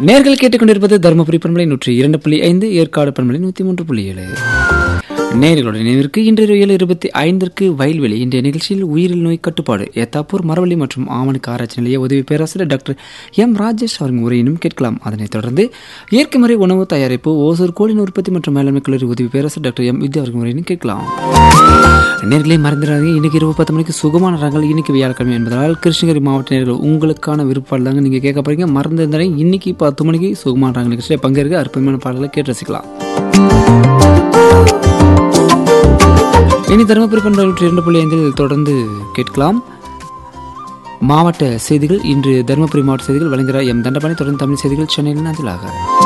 நேர்கள் கேட்டுக்கொண்டிருப்பது தருமபுரி பண்பலை நூற்றி இரண்டு புள்ளி ஐந்து ஏற்காடு பண்பலை நூற்றி மூன்று புள்ளி ஏழு நேர்களுடைய நினைவிற்கு இன்று ஏழு இருபத்தி ஐந்திற்கு வயல்வெளி இன்றைய நிகழ்ச்சியில் உயிரில் நோய் கட்டுப்பாடு ஏத்தாப்பூர் மரவள்ளி மற்றும் ஆவணக்கு ஆராய்ச்சி நிலைய உதவி பேராசிரியர் டாக்டர் எம் ராஜேஷ் அவரின் உரையினும் கேட்கலாம் அதனைத் தொடர்ந்து இயற்கை முறை உணவு தயாரிப்பு ஓசூர் கோழின் உற்பத்தி மற்றும் மேலாண்மை கல்லூரி உதவி பேராசிரியர் டாக்டர் எம் வித்யா அவரின் உரையினும் கேட்கலாம் நேர்களே மறந்துடாதீங்க இன்னைக்கு இரவு பத்து மணிக்கு சுகமான ரகங்கள் இன்னைக்கு வியாழக்கிழமை என்பதால் கிருஷ்ணகிரி மாவட்ட நேர்கள் உங்களுக்கான விருப்பால் தாங்க நீங்கள் கேட்க போறீங்க மறந்துருந்தாலே இன்னைக்கு பத்து மணிக்கு சுகமான ரகங்கள் நிகழ்ச்சியில் பங்கேற்க அற்புதமான பாடல்களை கேட்டு ரசிக்கலாம் இனி தருமபுரி பண்பு நூற்றி இரண்டு புள்ளி ஐந்தில் தொடர்ந்து கேட்கலாம் மாவட்ட செய்திகள் இன்று தருமபுரி மாவட்ட செய்திகள் வழங்குகிறார் எம் தண்டபாணி தொடர்ந்து தமிழ் செய்திகள் சென்னையில் அஞ்சலாக